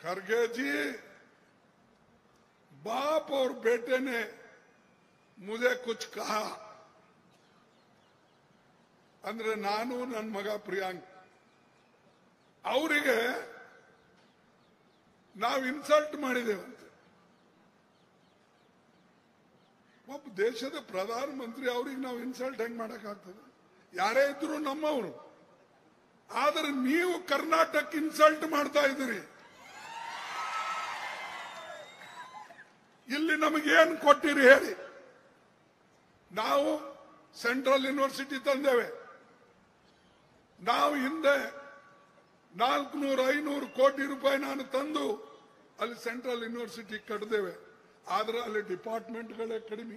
खरगे जी बाप और बेटे ने मुझे कुछ कहा ಅಂದ್ರೆ ನಾನು ನನ್ನ ಮಗ ಪ್ರಿಯಾಂಕ್ ಅವರಿಗೆ ನಾವು ಇನ್ಸಲ್ಟ್ ಮಾಡಿದ್ದೇವಂತೆ ಒಬ್ಬ ದೇಶದ ಪ್ರಧಾನ ಮಂತ್ರಿ ಅವ್ರಿಗೆ ನಾವು ಇನ್ಸಲ್ಟ್ ಹೆಂಗ್ ಮಾಡಕ್ಕಾಗ್ತದೆ ಯಾರೇ ಇದ್ರು ನಮ್ಮವರು ಆದ್ರೆ ನೀವು ಕರ್ನಾಟಕ ಇನ್ಸಲ್ಟ್ ಮಾಡ್ತಾ ಇದ್ದೀರಿ ಇಲ್ಲಿ ನಮಗೇನು ಕೊಟ್ಟಿರಿ ಹೇಳಿ ನಾವು ಸೆಂಟ್ರಲ್ ಯೂನಿವರ್ಸಿಟಿ ತಂದೇವೆ ನಾವು ಹಿಂದೆ ನಾಲ್ಕುನೂರು ಐನೂರು ಕೋಟಿ ರೂಪಾಯಿ ನಾನು ತಂದು ಅಲ್ಲಿ ಸೆಂಟ್ರಲ್ ಯೂನಿವರ್ಸಿಟಿ ಕಟ್ಟಿದ್ದೇವೆ ಆದ್ರೆ ಅಲ್ಲಿ ಡಿಪಾರ್ಟ್ಮೆಂಟ್ಗಳೇ ಕಡಿಮೆ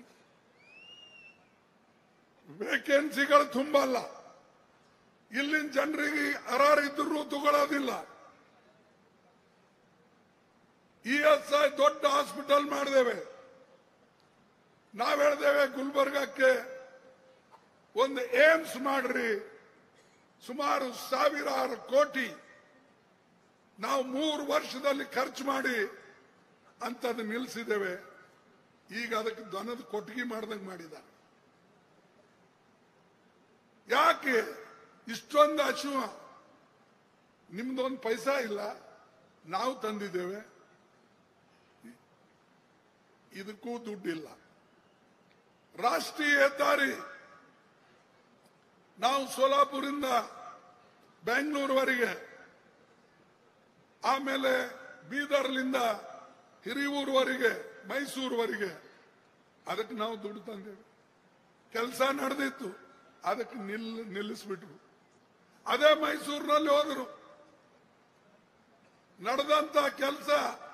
ವೇಕೆನ್ಸಿಗಳು ತುಂಬಲ್ಲ ಇಲ್ಲಿನ ಜನರಿಗೆ ಅರಾರಿದ್ರು ತಗೊಳ್ಳೋದಿಲ್ಲ ಇ ಎಸ್ ಐ ದೊಡ್ಡ ಹಾಸ್ಪಿಟಲ್ ಮಾಡಿದ್ದೇವೆ ನಾವ್ ಹೇಳ್ದೇವೆ ಗುಲ್ಬರ್ಗಕ್ಕೆ ಒಂದು ಏಮ್ಸ್ ಮಾಡ್ರಿ ಸುಮಾರು ಸಾವಿರಾರು ಕೋಟಿ ನಾವು ಮೂರು ವರ್ಷದಲ್ಲಿ ಖರ್ಚು ಮಾಡಿ ಅಂತದ್ದು ನಿಲ್ಲಿಸಿದ್ದೇವೆ ಈಗ ಅದಕ್ಕೆ ದನದ ಕೊಟ್ಟಿಗೆ ಮಾಡ್ದಂಗೆ ಮಾಡಿದ್ದಾರೆ ಯಾಕೆ ಇಷ್ಟೊಂದು ಅಶುವ ನಿಮ್ದೊಂದು ಪೈಸಾ ಇಲ್ಲ ನಾವು ತಂದಿದ್ದೇವೆ ಇದಕ್ಕೂ ದುಡ್ಡಿಲ್ಲ ರಾಷ್ಟ್ರೀಯ ಹೆದ್ದಾರಿ ನಾವು ಸೋಲಾಪುರಿಂದ ಬೆಂಗಳೂರುವರೆಗೆ ಆಮೇಲೆ ಬೀದರ್ಲಿಂದ ಹಿರಿಯೂರುವರೆಗೆ ಮೈಸೂರುವರೆಗೆ ಅದಕ್ಕೆ ನಾವು ದುಡ್ಡು ತಂದೇವೆ ಕೆಲಸ ನಡೆದಿತ್ತು ಅದಕ್ಕೆ ನಿಲ್ ನಿಲ್ಲಿಸ್ಬಿಟ್ರು ಅದೇ ಮೈಸೂರಿನಲ್ಲಿ ಹೋದರು ನಡೆದಂತ ಕೆಲಸ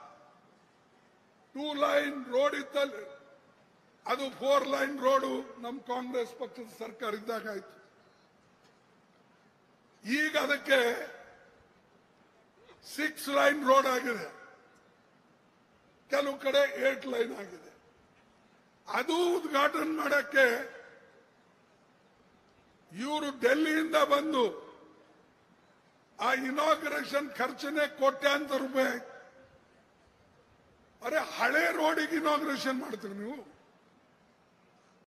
ಟೂ ಲೈನ್ ರೋಡ್ ಇತ್ತಲ್ಲಿ ಅದು ಫೋರ್ ಲೈನ್ ರೋಡು ನಮ್ಮ ಕಾಂಗ್ರೆಸ್ ಪಕ್ಷದ ಸರ್ಕಾರ ಇದ್ದಾಗ ಆಯ್ತು ಈಗ ಅದಕ್ಕೆ ಸಿಕ್ಸ್ ಲೈನ್ ರೋಡ್ ಆಗಿದೆ ಕೆಲವು ಕಡೆ ಏಟ್ ಲೈನ್ ಆಗಿದೆ ಅದು ಉದ್ಘಾಟನೆ ಮಾಡಕ್ಕೆ ಇವರು ಡೆಲ್ಲಿಯಿಂದ ಬಂದು ಆ ಇನಾಗ್ರೇಷನ್ ಖರ್ಚನೆ ಕೋಟ್ಯಾಂತರ ರೂಪಾಯಿ ಆಯ್ತು. ಅರೆ ಹಳೆ ರೋಡಿಗೆ ಇನಾಗ್ರೇಷನ್ ಮಾಡ್ತೀರಿ ನೀವು